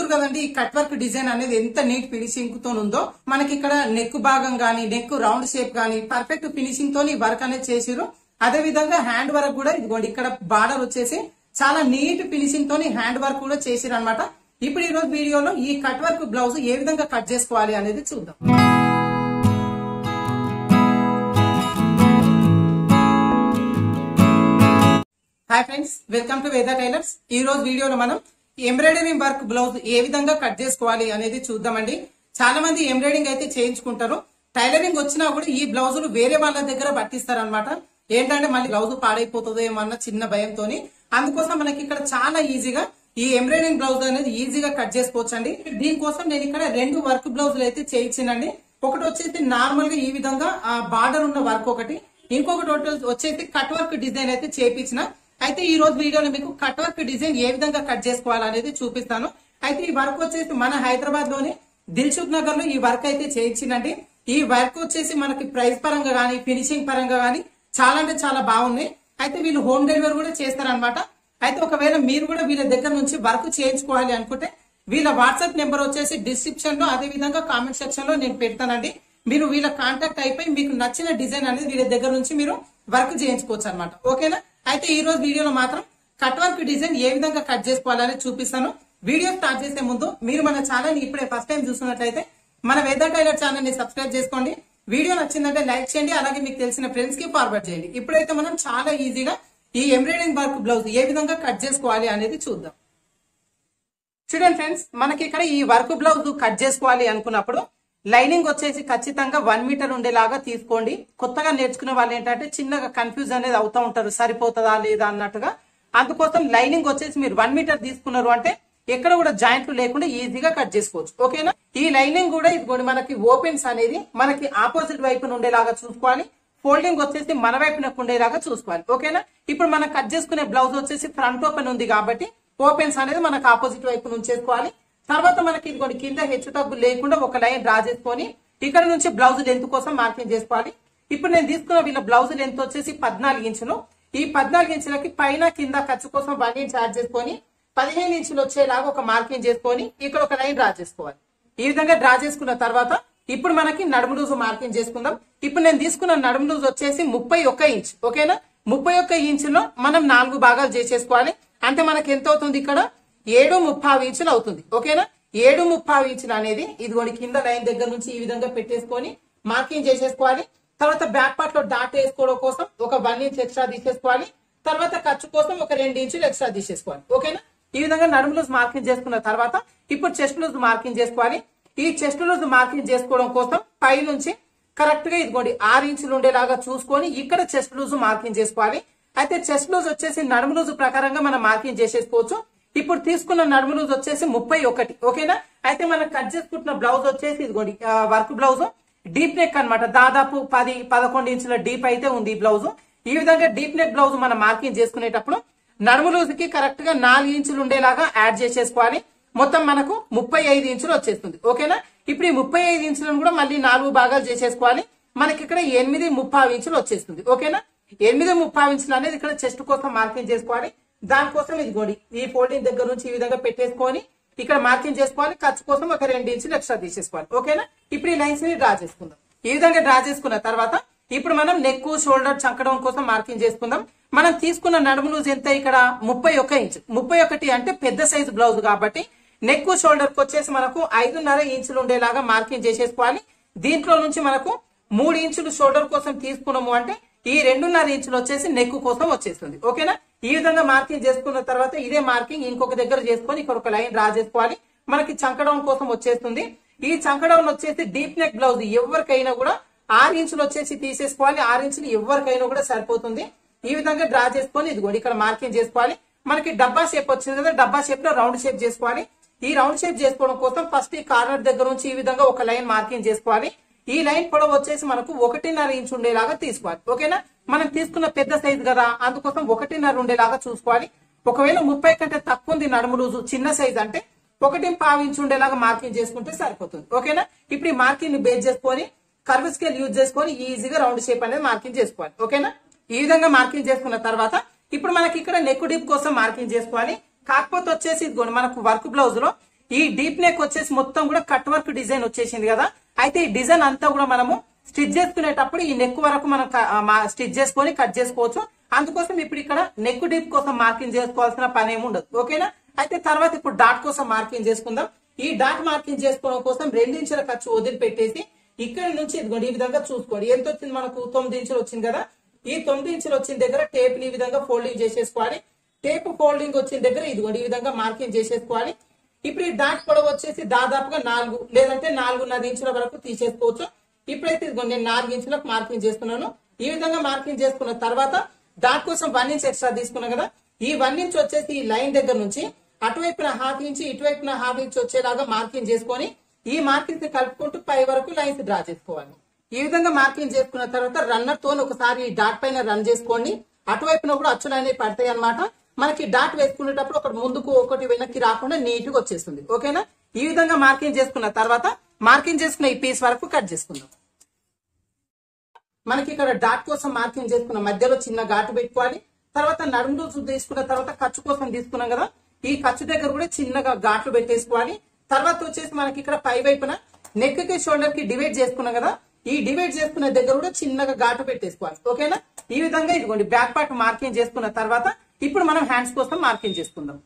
చూస్తారు కదండి ఈ కట్ వర్క్ డిజైన్ అనేది ఎంత నీట్ ఫినిషింగ్ తో ఉందో మనకి ఇక్కడ నెక్ భాగం గానీ నెక్ రౌండ్ షేప్ గానీ పర్ఫెక్ట్ ఫినిషింగ్ తోని వర్క్ అనేది చేసిరు అదే విధంగా హ్యాండ్ వర్క్ కూడా ఇదిగోండి ఇక్కడ బార్డర్ వచ్చేసి చాలా నీట్ ఫినిషింగ్ తోని హ్యాండ్ వర్క్ కూడా చేసిరు అనమాట ఇప్పుడు ఈ రోజు వీడియోలో ఈ కట్ వర్క్ బ్లౌజ్ ఏ విధంగా కట్ చేసుకోవాలి అనేది చూద్దాం hi friends welcome to Veda tailors ఈ రోజు వీడియోలో మనం ఎంబ్రాయిడరీ వర్క్ బ్లౌజ్ ఏ విధంగా కట్ చేసుకోవాలి అనేది చూద్దామండి చాలా మంది ఎంబ్రాయిడింగ్ అయితే చేయించుకుంటారు టైలరింగ్ వచ్చినా కూడా ఈ బ్లౌజులు వేరే వాళ్ళ దగ్గర పట్టిస్తారనమాట ఏంటంటే మళ్ళీ బ్లౌజ్ పాడైపోతుందో ఏమన్న చిన్న భయంతోని అందుకోసం మనకి ఇక్కడ చాలా ఈజీగా ఈ ఎంబ్రాయిడింగ్ బ్లౌజ్ అనేది ఈజీగా కట్ చేసుకోవచ్చండి దీనికోసం నేను ఇక్కడ రెండు వర్క్ బ్లౌజులు అయితే చేయించానండి ఒకటి వచ్చేసి నార్మల్ గా ఈ విధంగా ఆ బార్డర్ ఉన్న వర్క్ ఒకటి ఇంకొకటి ఒకటి వచ్చేసి కట్ వర్క్ డిజైన్ అయితే చేపించిన అయితే ఈ రోజు వీడియోలో మీకు కట్ వర్క్ డిజైన్ ఏ విధంగా కట్ చేసుకోవాలనేది చూపిస్తాను అయితే ఈ వర్క్ వచ్చేసి మన హైదరాబాద్ లోని దిల్సుఖ్ నగర్ లో ఈ వర్క్ అయితే చేయించిందండి ఈ వర్క్ వచ్చేసి మనకి ప్రైస్ పరంగా గానీ ఫినిషింగ్ పరంగా గానీ చాలా అంటే చాలా బాగుంది అయితే వీళ్ళు హోమ్ డెలివరీ కూడా చేస్తారనమాట అయితే ఒకవేళ మీరు కూడా వీళ్ళ దగ్గర నుంచి వర్క్ చేయించుకోవాలి అనుకుంటే వీళ్ళ వాట్సాప్ నెంబర్ వచ్చేసి డిస్క్రిప్షన్ లో అదే విధంగా కామెంట్ సెక్షన్ లో నేను పెడతానండి మీరు వీళ్ళ కాంటాక్ట్ అయిపోయి మీకు నచ్చిన డిజైన్ అనేది వీళ్ళ దగ్గర నుంచి మీరు వర్క్ చేయించుకోవచ్చు అనమాట ఓకేనా అయితే ఈ రోజు వీడియోలో మాత్రం కట్ వర్క్ డిజైన్ ఏ విధంగా కట్ చేసుకోవాలని చూపిస్తాను వీడియో స్టార్ట్ చేసే ముందు మీరు మన ఛానల్ ఇప్పుడే ఫస్ట్ టైం చూస్తున్నట్లయితే మన వేద టైలర్ ఛానల్ ని సబ్స్క్రైబ్ చేసుకోండి వీడియో నచ్చిందంటే లైక్ చేయండి అలాగే మీకు తెలిసిన ఫ్రెండ్స్ కి ఫార్వర్డ్ చేయండి ఇప్పుడైతే మనం చాలా ఈజీగా ఈ ఎంబ్రాయిడింగ్ వర్క్ బ్లౌజ్ ఏ విధంగా కట్ చేసుకోవాలి అనేది చూద్దాం చూడండి ఫ్రెండ్స్ మనకి ఇక్కడ ఈ వర్క్ బ్లౌజ్ కట్ చేసుకోవాలి అనుకున్నప్పుడు లైనింగ్ వచ్చేసి ఖచ్చితంగా వన్ మీటర్ ఉండేలాగా తీసుకోండి కొత్తగా నేర్చుకునే వాళ్ళు ఏంటంటే చిన్నగా కన్ఫ్యూజ్ అనేది అవుతా ఉంటారు సరిపోతుందా లేదా అన్నట్టుగా అందుకోసం లైనింగ్ వచ్చేసి మీరు వన్ మీటర్ తీసుకున్నారు అంటే ఎక్కడ కూడా జాయింట్లు లేకుండా ఈజీగా కట్ చేసుకోవచ్చు ఓకేనా ఈ లైనింగ్ కూడా ఇదిగోండి మనకి ఓపెన్స్ అనేది మనకి ఆపోజిట్ వైపున ఉండేలాగా చూసుకోవాలి ఫోల్డింగ్ వచ్చేసి మన వైపునకు ఉండేలాగా చూసుకోవాలి ఓకేనా ఇప్పుడు మనం కట్ చేసుకునే బ్లౌజ్ వచ్చేసి ఫ్రంట్ ఓపెన్ ఉంది కాబట్టి ఓపెన్స్ అనేది మనకు ఆపోజిట్ వైపు ఉంచేసుకోవాలి తర్వాత మనకి ఇదిగోండి కింద హెచ్చు తగ్గు లేకుండా ఒక లైన్ డ్రా చేసుకొని ఇక్కడ నుంచి బ్లౌజ్ లెంత్ కోసం మార్కింగ్ చేసుకోవాలి ఇప్పుడు నేను తీసుకున్న వీళ్ళ బ్లౌజ్ లెంత్ వచ్చేసి పద్నాలుగు ఇంచులు ఈ పద్నాలుగు ఇంచులకి పైన కింద ఖర్చు కోసం వన్ ఇంచ్ యాడ్ చేసుకొని పదిహేను ఇంచులు వచ్చేలాగా ఒక మార్కింగ్ చేసుకొని ఇక్కడ ఒక లైన్ డ్రా చేసుకోవాలి ఈ విధంగా డ్రా చేసుకున్న తర్వాత ఇప్పుడు మనకి నడుము లూజు మార్కింగ్ చేసుకుందాం ఇప్పుడు నేను తీసుకున్న నడుము లూజు వచ్చేసి ముప్పై ఒక్క ఇంచ్ ఓకేనా ముప్పై ఒక్క ఇంచులో మనం నాలుగు భాగాలు చేసేసుకోవాలి అంటే మనకి ఎంత అవుతుంది ఇక్కడ ఏడు ముప్పావు ఇంచులు అవుతుంది ఓకేనా ఏడు ముప్పావు ఇంచులు అనేది ఇదిగోండి కింద లైన్ దగ్గర నుంచి ఈ విధంగా పెట్టేసుకొని మార్కింగ్ చేసేసుకోవాలి తర్వాత బ్యాక్ పార్ట్ లో డాట్ వేసుకోవడం కోసం ఒక వన్ ఇంచ్ ఎక్స్ట్రా తీసేసుకోవాలి తర్వాత ఖర్చు కోసం ఒక రెండు ఇంచులు ఎక్స్ట్రా తీసేసుకోవాలి ఓకేనా ఈ విధంగా నడుము లూజ్ మార్కింగ్ చేసుకున్న తర్వాత ఇప్పుడు చెస్ట్ లూజ్ మార్కింగ్ చేసుకోవాలి ఈ చెస్ట్ లూజ్ మార్కింగ్ చేసుకోవడం కోసం పై నుంచి కరెక్ట్ గా ఇదిగోండి ఆరు ఇంచులు ఉండేలాగా చూసుకొని ఇక్కడ చెస్ట్ లూజ్ మార్కింగ్ చేసుకోవాలి అయితే చెస్ట్ లూజ్ వచ్చేసి నడుము లూజ్ ప్రకారంగా మనం మార్కింగ్ చేసేసుకోవచ్చు ఇప్పుడు తీసుకున్న నడుము లూజ్ వచ్చేసి ముప్పై ఒకటి ఓకేనా అయితే మనం కట్ చేసుకుంటున్న బ్లౌజ్ వచ్చేసి ఇదిగోండి వర్క్ బ్లౌజ్ డీప్ నెక్ అన్నమాట దాదాపు పది పదకొండు ఇంచుల డీప్ అయితే ఉంది ఈ బ్లౌజ్ ఈ విధంగా డీప్ నెక్ బ్లౌజ్ మనం మార్కింగ్ చేసుకునేటప్పుడు నడుము లూజ్ కి కరెక్ట్ గా నాలుగు ఇంచులు ఉండేలాగా యాడ్ చేసేసుకోవాలి మొత్తం మనకు ముప్పై ఐదు ఇంచులు వచ్చేస్తుంది ఓకేనా ఇప్పుడు ఈ ముప్పై ఐదు ఇంచులను కూడా మళ్ళీ నాలుగు భాగాలు చేసేసుకోవాలి మనకి ఇక్కడ ఎనిమిది ముప్పావు ఇంచులు వచ్చేస్తుంది ఓకేనా ఎనిమిది ముప్పావు ఇంచులు అనేది ఇక్కడ చెస్ట్ కోసం మార్కింగ్ చేసుకోవాలి దానికోసం ఇదిగోండి ఈ ఫోల్డింగ్ దగ్గర నుంచి ఈ విధంగా పెట్టేసుకొని ఇక్కడ మార్కింగ్ చేసుకోవాలి ఖర్చు కోసం ఒక రెండు ఇంచులు ఎక్స్ట్రా తీసేసుకోవాలి ఓకేనా ఇప్పుడు ఈ లైన్స్ ని డ్రా చేసుకుందాం ఈ విధంగా డ్రా చేసుకున్న తర్వాత ఇప్పుడు మనం నెక్ షోల్డర్ చంకడం కోసం మార్కింగ్ చేసుకుందాం మనం తీసుకున్న నడుము లూజ్ ఎంత ఇక్కడ ముప్పై ఒక్క ఇంచ్ ముప్పై ఒకటి అంటే పెద్ద సైజు బ్లౌజ్ కాబట్టి నెక్ షోల్డర్ కి వచ్చేసి మనకు ఐదున్నర ఇంచులు ఉండేలాగా మార్కింగ్ చేసేసుకోవాలి దీంట్లో నుంచి మనకు మూడు ఇంచులు షోల్డర్ కోసం తీసుకున్నాము అంటే ఈ రెండున్నర ఇంచులు వచ్చేసి నెక్ కోసం వచ్చేస్తుంది ఓకేనా ఈ విధంగా మార్కింగ్ చేసుకున్న తర్వాత ఇదే మార్కింగ్ ఇంకొక దగ్గర చేసుకొని ఇక్కడ ఒక లైన్ డ్రా చేసుకోవాలి మనకి చంకడౌన్ కోసం వచ్చేస్తుంది ఈ చంకడౌన్ వచ్చేసి డీప్ నెక్ బ్లౌజ్ ఎవరికైనా కూడా ఆరు ఇంచులు వచ్చేసి తీసేసుకోవాలి ఆరు ఇంచులు ఎవరికైనా కూడా సరిపోతుంది ఈ విధంగా డ్రా చేసుకొని ఇది కూడా ఇక్కడ మార్కింగ్ చేసుకోవాలి మనకి డబ్బా షేప్ వచ్చింది కదా డబ్బా షేప్ లో రౌండ్ షేప్ చేసుకోవాలి ఈ రౌండ్ షేప్ చేసుకోవడం కోసం ఫస్ట్ ఈ కార్నర్ దగ్గర నుంచి ఈ విధంగా ఒక లైన్ మార్కింగ్ చేసుకోవాలి ఈ లైన్ పొడవు వచ్చేసి మనకు ఒకటిన్నర ఇంచ్ ఉండేలాగా తీసుకోవాలి ఓకేనా మనం తీసుకున్న పెద్ద సైజ్ కదా అందుకోసం ఒకటిన్నర ఉండేలాగా చూసుకోవాలి ఒకవేళ ముప్పై కంటే తక్కువ ఉంది నడుము లూజు చిన్న సైజ్ అంటే ఒకటి పావు ఇంచ్ ఉండేలాగా మార్కింగ్ చేసుకుంటే సరిపోతుంది ఓకేనా ఇప్పుడు ఈ మార్కింగ్ ని బేస్ చేసుకొని కర్వ్ స్కేల్ యూజ్ చేసుకొని ఈజీగా రౌండ్ షేప్ అనేది మార్కింగ్ చేసుకోవాలి ఓకేనా ఈ విధంగా మార్కింగ్ చేసుకున్న తర్వాత ఇప్పుడు మనకి ఇక్కడ నెక్ డీప్ కోసం మార్కింగ్ చేసుకోవాలి కాకపోతే వచ్చేసి ఇదిగోండి మనకు వర్క్ బ్లౌజ్ లో ఈ డీప్ నెక్ వచ్చేసి మొత్తం కూడా కట్ వర్క్ డిజైన్ వచ్చేసింది కదా అయితే ఈ డిజైన్ అంతా కూడా మనము స్టిచ్ చేసుకునేటప్పుడు ఈ నెక్ వరకు మనం స్టిచ్ చేసుకొని కట్ చేసుకోవచ్చు అందుకోసం ఇప్పుడు ఇక్కడ నెక్ డీప్ కోసం మార్కింగ్ చేసుకోవాల్సిన పని ఏమి ఉండదు ఓకేనా అయితే తర్వాత ఇప్పుడు డాట్ కోసం మార్కింగ్ చేసుకుందాం ఈ డాట్ మార్కింగ్ చేసుకోవడం కోసం రెండించుల ఖర్చు వదిలిపెట్టేసి ఇక్కడ నుంచి ఇదిగోండి ఈ విధంగా చూసుకోండి ఎంత వచ్చింది మనకు తొమ్మిది ఇంచులు వచ్చింది కదా ఈ తొమ్మిది ఇంచులు వచ్చిన దగ్గర టేప్ ని ఈ విధంగా ఫోల్డింగ్ చేసేసుకోవాలి టేప్ ఫోల్డింగ్ వచ్చిన దగ్గర ఇదిగోండి ఈ విధంగా మార్కింగ్ చేసేసుకోవాలి ఇప్పుడు ఈ డాట్ పొడవు వచ్చేసి దాదాపుగా నాలుగు లేదంటే నాలుగున్నర ఇంచుల వరకు తీసేసుకోవచ్చు ఇప్పుడైతే ఇదిగోండి నేను నాలుగు ఇంచులకు మార్కింగ్ చేస్తున్నాను ఈ విధంగా మార్కింగ్ చేసుకున్న తర్వాత డాట్ కోసం వన్ ఇంచ్ ఎక్స్ట్రా తీసుకున్నాం కదా ఈ వన్ ఇంచ్ వచ్చేసి ఈ లైన్ దగ్గర నుంచి అటువైపున హాఫ్ ఇంచ్ ఇటువైపున హాఫ్ ఇంచ్ వచ్చేలాగా మార్కింగ్ చేసుకొని ఈ మార్కింగ్ ని కలుపుకుంటూ పై వరకు లైన్స్ డ్రా చేసుకోవాలి ఈ విధంగా మార్కింగ్ చేసుకున్న తర్వాత రన్నర్ తో ఒకసారి ఈ డాట్ పైన రన్ చేసుకోండి అటువైపున కూడా అచ్చులు అనేవి పడతాయి అనమాట మనకి డాట్ వేసుకునేటప్పుడు ఒకటి ముందుకు ఒకటి వెనక్కి రాకుండా నీట్ గా వచ్చేస్తుంది ఓకేనా ఈ విధంగా మార్కింగ్ చేసుకున్న తర్వాత మార్కింగ్ చేసుకున్న ఈ పీస్ వరకు కట్ చేసుకుందాం మనకి ఇక్కడ డాట్ కోసం మార్కింగ్ చేసుకున్న మధ్యలో చిన్న ఘాటు పెట్టుకోవాలి తర్వాత నడుము లూజు తీసుకున్న తర్వాత ఖర్చు కోసం తీసుకున్నాం కదా ఈ ఖర్చు దగ్గర కూడా చిన్నగా ఘాట్లు పెట్టేసుకోవాలి తర్వాత వచ్చేసి మనకి ఇక్కడ పై వైపున నెక్ కి షోల్డర్ కి డివైడ్ చేసుకున్నాం కదా ఈ డివైడ్ చేసుకున్న దగ్గర కూడా చిన్నగా ఘాటు పెట్టేసుకోవాలి ఓకేనా ఈ విధంగా ఇదిగోండి బ్యాక్ పార్ట్ మార్కింగ్ చేసుకున్న తర్వాత ఇప్పుడు మనం హ్యాండ్స్ కోసం మార్కింగ్ చేసుకుందాం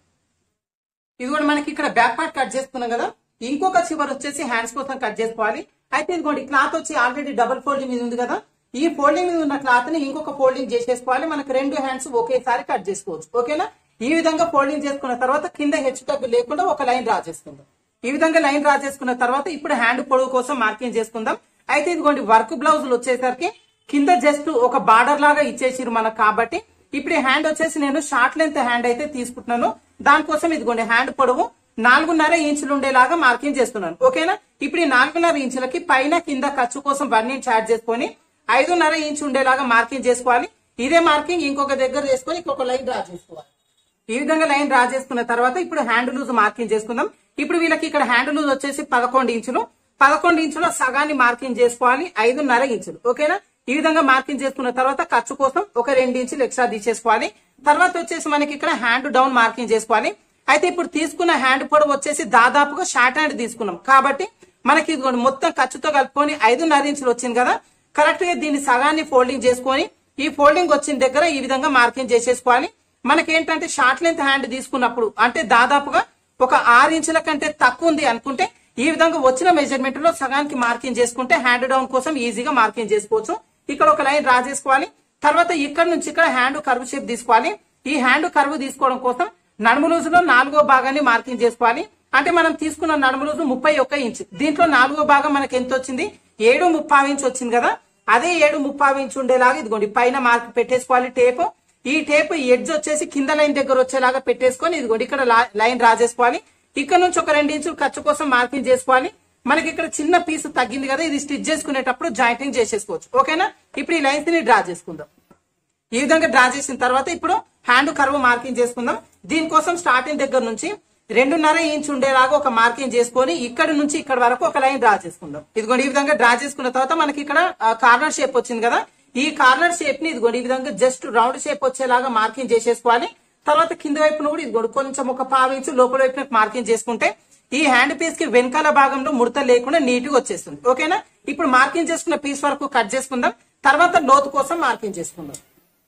ఇది కూడా మనకి ఇక్కడ బ్యాక్ పార్ట్ కట్ చేసుకున్నాం కదా ఇంకొక చివరి వచ్చేసి హ్యాండ్స్ కోసం కట్ చేసుకోవాలి అయితే ఇదిగోండి క్లాత్ వచ్చి ఆల్రెడీ డబుల్ ఫోల్డింగ్ మీద ఉంది కదా ఈ ఫోల్డింగ్ మీద ఉన్న క్లాత్ ని ఇంకొక ఫోల్డింగ్ చేసేసుకోవాలి మనకి రెండు హ్యాండ్స్ ఒకేసారి కట్ చేసుకోవచ్చు ఓకేనా ఈ విధంగా ఫోల్డింగ్ చేసుకున్న తర్వాత కింద హెచ్చు తగ్గు లేకుండా ఒక లైన్ డ్రా చేసుకుందాం ఈ విధంగా లైన్ డ్రా చేసుకున్న తర్వాత ఇప్పుడు హ్యాండ్ పొడవు కోసం మార్కింగ్ చేసుకుందాం అయితే ఇదిగోండి వర్క్ బ్లౌజులు వచ్చేసరికి కింద జస్ట్ ఒక బార్డర్ లాగా ఇచ్చేసిరు మనకు కాబట్టి ఇప్పుడు ఈ హ్యాండ్ వచ్చేసి నేను షార్ట్ లెంత్ హ్యాండ్ అయితే తీసుకుంటున్నాను దానికోసం ఇదిగోండి హ్యాండ్ పొడవు నాలుగున్నర ఇంచులు ఉండేలాగా మార్కింగ్ చేస్తున్నాను ఓకేనా ఇప్పుడు ఈ నాలుగున్నర ఇంచులకి పైన కింద ఖర్చు కోసం వన్ ఇంచ్ యాడ్ చేసుకొని ఐదున్నర ఇంచు ఉండేలాగా మార్కింగ్ చేసుకోవాలి ఇదే మార్కింగ్ ఇంకొక దగ్గర చేసుకొని ఇంకొక లైన్ డ్రా చేసుకోవాలి ఈ విధంగా లైన్ డ్రా చేసుకున్న తర్వాత ఇప్పుడు హ్యాండ్ లూజ్ మార్కింగ్ చేసుకుందాం ఇప్పుడు వీళ్ళకి ఇక్కడ హ్యాండ్ లూజ్ వచ్చేసి పదకొండు ఇంచులు పదకొండు ఇంచుల సగాన్ని మార్కింగ్ చేసుకోవాలి ఐదున్నర ఇంచులు ఓకేనా ఈ విధంగా మార్కింగ్ చేసుకున్న తర్వాత ఖర్చు కోసం ఒక రెండు ఇంచులు ఎక్స్ట్రా తీసేసుకోవాలి తర్వాత వచ్చేసి మనకి ఇక్కడ హ్యాండ్ డౌన్ మార్కింగ్ చేసుకోవాలి అయితే ఇప్పుడు తీసుకున్న హ్యాండ్ పొడవు వచ్చేసి దాదాపుగా షార్ట్ హ్యాండ్ తీసుకున్నాం కాబట్టి మనకి ఇదిగోండి మొత్తం ఖర్చుతో కలుపుకొని ఐదున్నర ఇంచులు వచ్చింది కదా కరెక్ట్ గా దీన్ని సగాన్ని ఫోల్డింగ్ చేసుకొని ఈ ఫోల్డింగ్ వచ్చిన దగ్గర ఈ విధంగా మార్కింగ్ చేసేసుకోవాలి మనకి ఏంటంటే షార్ట్ లెంత్ హ్యాండ్ తీసుకున్నప్పుడు అంటే దాదాపుగా ఒక ఆరు ఇంచుల కంటే తక్కువ ఉంది అనుకుంటే ఈ విధంగా వచ్చిన మెజర్మెంట్ లో సగానికి మార్కింగ్ చేసుకుంటే హ్యాండ్ డౌన్ కోసం ఈజీగా మార్కింగ్ చేసుకోవచ్చు ఇక్కడ ఒక లైన్ డ్రా చేసుకోవాలి తర్వాత ఇక్కడ నుంచి ఇక్కడ హ్యాండ్ కర్వ్ షేప్ తీసుకోవాలి ఈ హ్యాండ్ కర్వ్ తీసుకోవడం కోసం నడుము లూజులో నాలుగో భాగాన్ని మార్కింగ్ చేసుకోవాలి అంటే మనం తీసుకున్న నడుము లూజు ముప్పై ఒక్క ఇంచ్ దీంట్లో నాలుగో భాగం మనకి ఎంత వచ్చింది ఏడు ముప్పావు ఇంచ్ వచ్చింది కదా అదే ఏడు ముప్పావు ఇంచ్ ఉండేలాగా ఇదిగోండి పైన మార్క్ పెట్టేసుకోవాలి టేప్ ఈ టేప్ ఎడ్జ్ వచ్చేసి కింద లైన్ దగ్గర వచ్చేలాగా పెట్టేసుకొని ఇదిగోండి ఇక్కడ లా- లైన్ డ్రా చేసుకోవాలి ఇక్కడ నుంచి ఒక రెండు ఇంచులు ఖర్చు కోసం మార్కింగ్ చేసుకోవాలి మనకి ఇక్కడ చిన్న పీస్ తగ్గింది కదా ఇది స్టిచ్ చేసుకునేటప్పుడు జాయింటింగ్ చేసేసుకోవచ్చు ఓకేనా ఇప్పుడు ఈ లైన్స్ ని డ్రా చేసుకుందాం ఈ విధంగా డ్రా చేసిన తర్వాత ఇప్పుడు హ్యాండ్ కర్వ్ మార్కింగ్ చేసుకుందాం దీనికోసం స్టార్టింగ్ దగ్గర నుంచి రెండున్నర ఇంచ్ ఉండేలాగా ఒక మార్కింగ్ చేసుకొని ఇక్కడ నుంచి ఇక్కడ వరకు ఒక లైన్ డ్రా చేసుకుందాం ఇదిగోండి ఈ విధంగా డ్రా చేసుకున్న తర్వాత మనకి ఇక్కడ కార్నర్ షేప్ వచ్చింది కదా ఈ కార్నర్ షేప్ ని ఇదిగోండి ఈ విధంగా జస్ట్ రౌండ్ షేప్ వచ్చేలాగా మార్కింగ్ చేసేసుకోవాలి తర్వాత కింద వైపున కూడా ఇదిగోండి కొంచెం ఒక పావు ఇంచు లోపల వైపున మార్కింగ్ చేసుకుంటే ఈ హ్యాండ్ పీస్ కి వెనకాల భాగంలో ముడత లేకుండా నీట్ గా వచ్చేస్తుంది ఓకేనా ఇప్పుడు మార్కింగ్ చేసుకున్న పీస్ వరకు కట్ చేసుకుందాం తర్వాత లోతు కోసం మార్కింగ్ చేసుకుందాం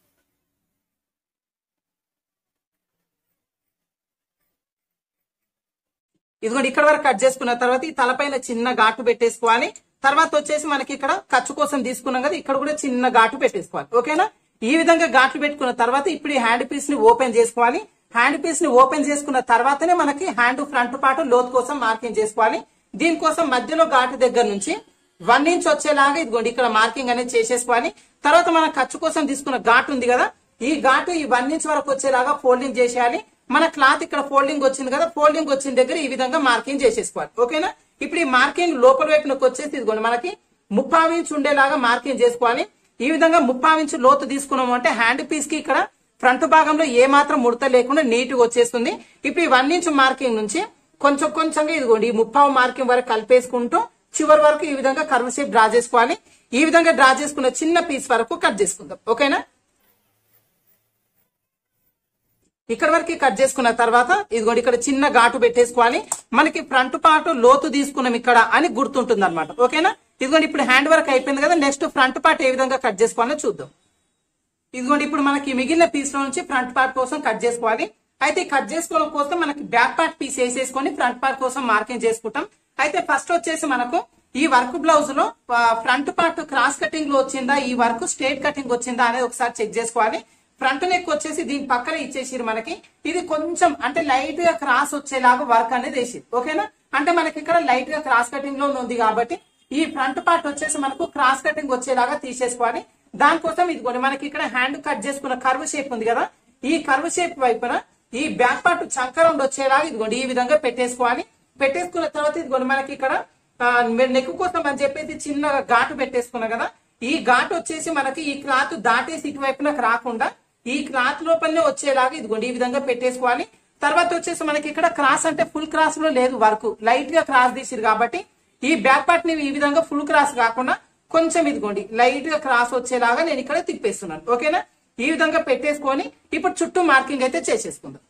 ఇదిగోండి ఇక్కడ వరకు కట్ చేసుకున్న తర్వాత ఈ తలపైన చిన్న ఘాటు పెట్టేసుకోవాలి తర్వాత వచ్చేసి మనకి ఇక్కడ ఖర్చు కోసం తీసుకున్నాం కదా ఇక్కడ కూడా చిన్న ఘాటు పెట్టేసుకోవాలి ఓకేనా ఈ విధంగా ఘాట్లు పెట్టుకున్న తర్వాత ఇప్పుడు ఈ హ్యాండ్ పీస్ ని ఓపెన్ చేసుకోవాలి హ్యాండ్ పీస్ ని ఓపెన్ చేసుకున్న తర్వాతనే మనకి హ్యాండ్ ఫ్రంట్ పార్ట్ లోతు కోసం మార్కింగ్ చేసుకోవాలి దీనికోసం మధ్యలో ఘాటు దగ్గర నుంచి వన్ ఇంచ్ వచ్చేలాగా ఇదిగోండి ఇక్కడ మార్కింగ్ అనేది చేసేసుకోవాలి తర్వాత మనం ఖర్చు కోసం తీసుకున్న ఘాటు ఉంది కదా ఈ ఘాటు ఈ వన్ ఇంచ్ వరకు వచ్చేలాగా ఫోల్డింగ్ చేసేయాలి మన క్లాత్ ఇక్కడ ఫోల్డింగ్ వచ్చింది కదా ఫోల్డింగ్ వచ్చిన దగ్గర ఈ విధంగా మార్కింగ్ చేసేసుకోవాలి ఓకేనా ఇప్పుడు ఈ మార్కింగ్ లోపల వైపునకు వచ్చేసి ఇదిగోండి మనకి ముప్పావు ఇంచ్ ఉండేలాగా మార్కింగ్ చేసుకోవాలి ఈ విధంగా ముప్పావు ఇంచ్ లోతు తీసుకున్నాము అంటే హ్యాండ్ పీస్ కి ఇక్కడ ఫ్రంట్ భాగంలో ఏ మాత్రం ముడత లేకుండా నీట్ గా వచ్చేస్తుంది ఇప్పుడు ఈ వన్ ఇంచ్ మార్కింగ్ నుంచి కొంచెం కొంచెంగా ఇదిగోండి ఈ ముప్పావు మార్కింగ్ వరకు కలిపేసుకుంటూ చివరి వరకు ఈ విధంగా కర్వ్ షేప్ డ్రా చేసుకోవాలి ఈ విధంగా డ్రా చేసుకున్న చిన్న పీస్ వరకు కట్ చేసుకుందాం ఓకేనా ఇక్కడ వరకు కట్ చేసుకున్న తర్వాత ఇదిగోండి ఇక్కడ చిన్న ఘాటు పెట్టేసుకోవాలి మనకి ఫ్రంట్ పార్ట్ లోతు తీసుకున్నాం ఇక్కడ అని గుర్తుంటుంది అనమాట ఓకేనా ఇదిగోండి ఇప్పుడు హ్యాండ్ వర్క్ అయిపోయింది కదా నెక్స్ట్ ఫ్రంట్ పార్ట్ ఏ విధంగా కట్ చేసుకోవాలో చూద్దాం ఇదిగోండి ఇప్పుడు మనకి మిగిలిన పీస్ లో నుంచి ఫ్రంట్ పార్ట్ కోసం కట్ చేసుకోవాలి అయితే ఈ కట్ చేసుకోవడం కోసం మనకి బ్యాక్ పార్ట్ పీస్ వేసేసుకొని ఫ్రంట్ పార్ట్ కోసం మార్కింగ్ చేసుకుంటాం అయితే ఫస్ట్ వచ్చేసి మనకు ఈ వర్క్ బ్లౌజ్ లో ఫ్రంట్ పార్ట్ క్రాస్ కటింగ్ లో వచ్చిందా ఈ వర్క్ స్ట్రేట్ కటింగ్ వచ్చిందా అనేది ఒకసారి చెక్ చేసుకోవాలి ఫ్రంట్ నెక్ వచ్చేసి దీని పక్కన ఇచ్చేసిరు మనకి ఇది కొంచెం అంటే లైట్ గా క్రాస్ వచ్చేలాగా వర్క్ అనేది వేసి ఓకేనా అంటే మనకి ఇక్కడ లైట్ గా క్రాస్ కటింగ్ లో ఉంది కాబట్టి ఈ ఫ్రంట్ పార్ట్ వచ్చేసి మనకు క్రాస్ కటింగ్ వచ్చేలాగా తీసేసుకోవాలి దానికోసం ఇదిగోండి మనకి ఇక్కడ హ్యాండ్ కట్ చేసుకున్న కర్వ్ షేప్ ఉంది కదా ఈ కర్వ్ షేప్ వైపున ఈ బ్యాక్ పార్ట్ చంకరౌండ్ వచ్చేలాగా ఇదిగోండి ఈ విధంగా పెట్టేసుకోవాలి పెట్టేసుకున్న తర్వాత ఇదిగోండి మనకి ఇక్కడ నెక్ కోసం అని చెప్పేసి చిన్న ఘాటు పెట్టేసుకున్నాం కదా ఈ ఘాటు వచ్చేసి మనకి ఈ క్లాత్ దాటేసి ఇటువైపునకు రాకుండా ఈ క్లాత్ లోపలనే వచ్చేలాగా ఇదిగోండి ఈ విధంగా పెట్టేసుకోవాలి తర్వాత వచ్చేసి మనకి ఇక్కడ క్రాస్ అంటే ఫుల్ క్రాస్ లో లేదు వర్క్ లైట్ గా క్రాస్ తీసిరు కాబట్టి ఈ బ్యాక్ పార్ట్ ని ఈ విధంగా ఫుల్ క్రాస్ కాకుండా కొంచెం ఇదిగోండి లైట్ గా క్రాస్ వచ్చేలాగా నేను ఇక్కడ తిప్పేస్తున్నాను ఓకేనా ఈ విధంగా పెట్టేసుకొని ఇప్పుడు చుట్టూ మార్కింగ్ అయితే చేసేసుకుందాం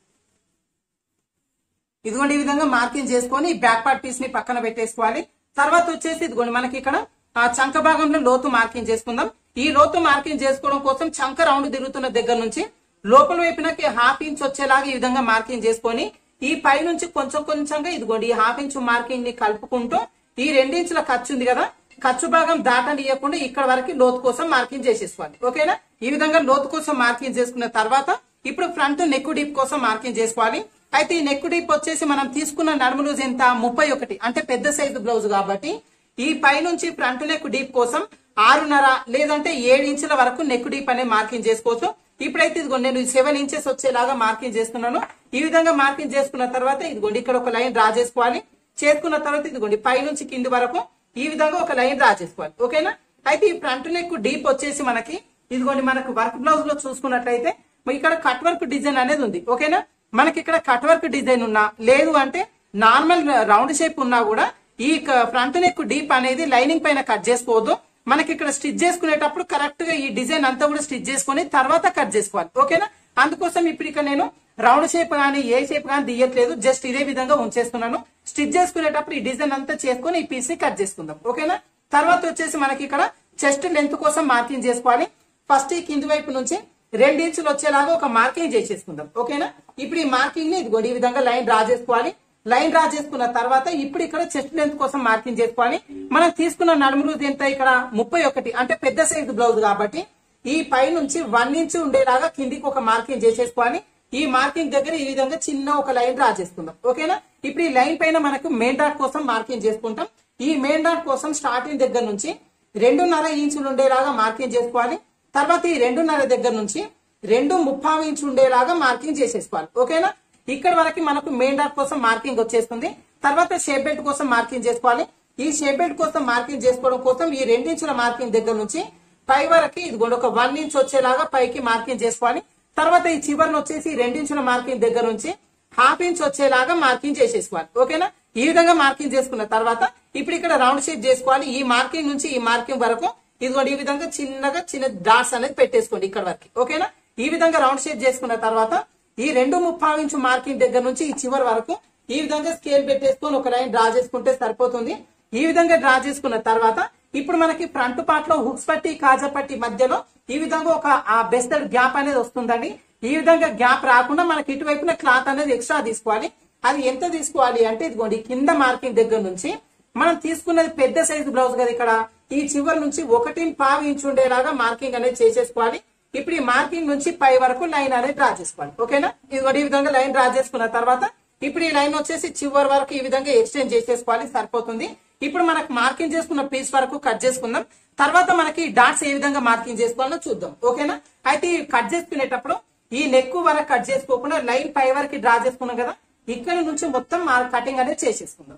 ఇదిగోండి ఈ విధంగా మార్కింగ్ చేసుకొని బ్యాక్ పార్ట్ పీస్ ని పక్కన పెట్టేసుకోవాలి తర్వాత వచ్చేసి ఇదిగోండి మనకి ఇక్కడ ఆ చంక భాగంలో లోతు మార్కింగ్ చేసుకుందాం ఈ లోతు మార్కింగ్ చేసుకోవడం కోసం చంక రౌండ్ తిరుగుతున్న దగ్గర నుంచి లోపల వైపునకి హాఫ్ ఇంచ్ వచ్చేలాగా ఈ విధంగా మార్కింగ్ చేసుకొని ఈ పై నుంచి కొంచెం కొంచెంగా ఇదిగోండి ఈ హాఫ్ ఇంచ్ మార్కింగ్ ని కలుపుకుంటూ ఈ రెండించుల ఖర్చు ఉంది కదా ఖర్చు భాగం దాటనియకుండా ఇక్కడ వరకు లోతు కోసం మార్కింగ్ చేసేసుకోవాలి ఓకేనా ఈ విధంగా లోతు కోసం మార్కింగ్ చేసుకున్న తర్వాత ఇప్పుడు ఫ్రంట్ నెక్ డీప్ కోసం మార్కింగ్ చేసుకోవాలి అయితే ఈ నెక్ డీప్ వచ్చేసి మనం తీసుకున్న నడుము లూజ్ ఎంత ముప్పై ఒకటి అంటే పెద్ద సైజు బ్లౌజ్ కాబట్టి ఈ పై నుంచి ఫ్రంట్ నెక్ డీప్ కోసం ఆరున్నర లేదంటే ఏడు ఇంచుల వరకు నెక్ డీప్ అనే మార్కింగ్ చేసుకోవచ్చు ఇప్పుడైతే ఇదిగోండి నేను సెవెన్ ఇంచెస్ వచ్చేలాగా మార్కింగ్ చేస్తున్నాను ఈ విధంగా మార్కింగ్ చేసుకున్న తర్వాత ఇదిగోండి ఇక్కడ ఒక లైన్ డ్రా చేసుకోవాలి చేసుకున్న తర్వాత ఇదిగోండి పై నుంచి కింది వరకు ఈ విధంగా ఒక లైన్ డ్రా చేసుకోవాలి ఓకేనా అయితే ఈ ఫ్రంట్ నెక్ డీప్ వచ్చేసి మనకి ఇదిగోండి మనకు వర్క్ బ్లౌజ్ లో చూసుకున్నట్లయితే మరి ఇక్కడ కట్ వర్క్ డిజైన్ అనేది ఉంది ఓకేనా మనకి ఇక్కడ కట్ వర్క్ డిజైన్ ఉన్నా లేదు అంటే నార్మల్ రౌండ్ షేప్ ఉన్నా కూడా ఈ ఫ్రంట్ నెక్ డీప్ అనేది లైనింగ్ పైన కట్ చేసుకోవద్దు మనకి ఇక్కడ స్టిచ్ చేసుకునేటప్పుడు కరెక్ట్ గా ఈ డిజైన్ అంతా కూడా స్టిచ్ చేసుకుని తర్వాత కట్ చేసుకోవాలి ఓకేనా అందుకోసం ఇప్పుడు ఇక్కడ నేను రౌండ్ షేప్ కానీ ఏ షేప్ కానీ తీయట్లేదు జస్ట్ ఇదే విధంగా ఉంచేస్తున్నాను స్టిచ్ చేసుకునేటప్పుడు ఈ డిజైన్ అంతా చేసుకుని ఈ పీస్ ని కట్ చేసుకుందాం ఓకేనా తర్వాత వచ్చేసి మనకి ఇక్కడ చెస్ట్ లెంత్ కోసం మార్కింగ్ చేసుకోవాలి ఫస్ట్ ఈ కింది వైపు నుంచి రెండు ఇంచులు వచ్చేలాగా ఒక మార్కింగ్ చేసేసుకుందాం ఓకేనా ఇప్పుడు ఈ మార్కింగ్ ని ఇదిగోండి ఈ విధంగా లైన్ డ్రా చేసుకోవాలి లైన్ డ్రా చేసుకున్న తర్వాత ఇప్పుడు ఇక్కడ చెస్ట్ లెంత్ కోసం మార్కింగ్ చేసుకోవాలి మనం తీసుకున్న నడుము లూజ్ ఎంత ఇక్కడ ముప్పై ఒకటి అంటే పెద్ద సైజు బ్లౌజ్ కాబట్టి ఈ పై నుంచి వన్ ఇంచ్ ఉండేలాగా కిందికి ఒక మార్కింగ్ చేసేసుకోవాలి ఈ మార్కింగ్ దగ్గర ఈ విధంగా చిన్న ఒక లైన్ డ్రా చేసుకుందాం ఓకేనా ఇప్పుడు ఈ లైన్ పైన మనకు మెయిన్ డాట్ కోసం మార్కింగ్ చేసుకుంటాం ఈ మెయిన్ డాట్ కోసం స్టార్టింగ్ దగ్గర నుంచి రెండున్నర ఇంచులు ఉండేలాగా మార్కింగ్ చేసుకోవాలి తర్వాత ఈ రెండున్నర దగ్గర నుంచి రెండు ముప్పావు ఇంచు ఉండేలాగా మార్కింగ్ చేసేసుకోవాలి ఓకేనా ఇక్కడ వరకు మనకు మెయిన్ డాట్ కోసం మార్కింగ్ వచ్చేస్తుంది తర్వాత షేప్ బెల్ట్ కోసం మార్కింగ్ చేసుకోవాలి ఈ షేప్ బెల్ట్ కోసం మార్కింగ్ చేసుకోవడం కోసం ఈ రెండించుల మార్కింగ్ దగ్గర నుంచి పై వరకు ఇదిగోండి ఒక వన్ ఇంచ్ వచ్చేలాగా పైకి మార్కింగ్ చేసుకోవాలి తర్వాత ఈ చివరిని వచ్చేసి రెండించుల మార్కింగ్ దగ్గర నుంచి హాఫ్ ఇంచ్ వచ్చేలాగా మార్కింగ్ చేసేసుకోవాలి ఓకేనా ఈ విధంగా మార్కింగ్ చేసుకున్న తర్వాత ఇప్పుడు ఇక్కడ రౌండ్ షేప్ చేసుకోవాలి ఈ మార్కింగ్ నుంచి ఈ మార్కింగ్ వరకు ఇదిగోండి ఈ విధంగా చిన్నగా చిన్న డాట్స్ అనేది పెట్టేసుకోండి ఇక్కడ వరకు ఓకేనా ఈ విధంగా రౌండ్ షేప్ చేసుకున్న తర్వాత ఈ రెండు ముప్పావు ఇంచు మార్కింగ్ దగ్గర నుంచి ఈ చివరి వరకు ఈ విధంగా స్కేల్ పెట్టేసుకొని ఒక లైన్ డ్రా చేసుకుంటే సరిపోతుంది ఈ విధంగా డ్రా చేసుకున్న తర్వాత ఇప్పుడు మనకి ఫ్రంట్ పార్ట్ లో హుక్స్ పట్టి కాజా పట్టి మధ్యలో ఈ విధంగా ఒక ఆ బెస్టెడ్ గ్యాప్ అనేది వస్తుందండి ఈ విధంగా గ్యాప్ రాకుండా మనకి ఇటువైపున క్లాత్ అనేది ఎక్స్ట్రా తీసుకోవాలి అది ఎంత తీసుకోవాలి అంటే ఇదిగోండి కింద మార్కింగ్ దగ్గర నుంచి మనం తీసుకున్నది పెద్ద సైజు బ్లౌజ్ కదా ఇక్కడ ఈ చివరి నుంచి ఒకటి పావు ఇంచు ఉండేలాగా మార్కింగ్ అనేది చేసేసుకోవాలి ఇప్పుడు ఈ మార్కింగ్ నుంచి పై వరకు లైన్ అనేది డ్రా చేసుకోవాలి ఓకేనా ఇది ఈ విధంగా లైన్ డ్రా చేసుకున్న తర్వాత ఇప్పుడు ఈ లైన్ వచ్చేసి చివరి వరకు ఈ విధంగా ఎక్స్టెండ్ చేసేసుకోవాలి సరిపోతుంది ఇప్పుడు మనకు మార్కింగ్ చేసుకున్న పీస్ వరకు కట్ చేసుకుందాం తర్వాత మనకి డాట్స్ ఏ విధంగా మార్కింగ్ చేసుకోవాలో చూద్దాం ఓకేనా అయితే ఈ కట్ చేసుకునేటప్పుడు ఈ నెక్ వరకు కట్ చేసుకోకుండా లైన్ పై వరకు డ్రా చేసుకున్నాం కదా ఇక్కడ నుంచి మొత్తం కటింగ్ అనేది చేసేసుకుందాం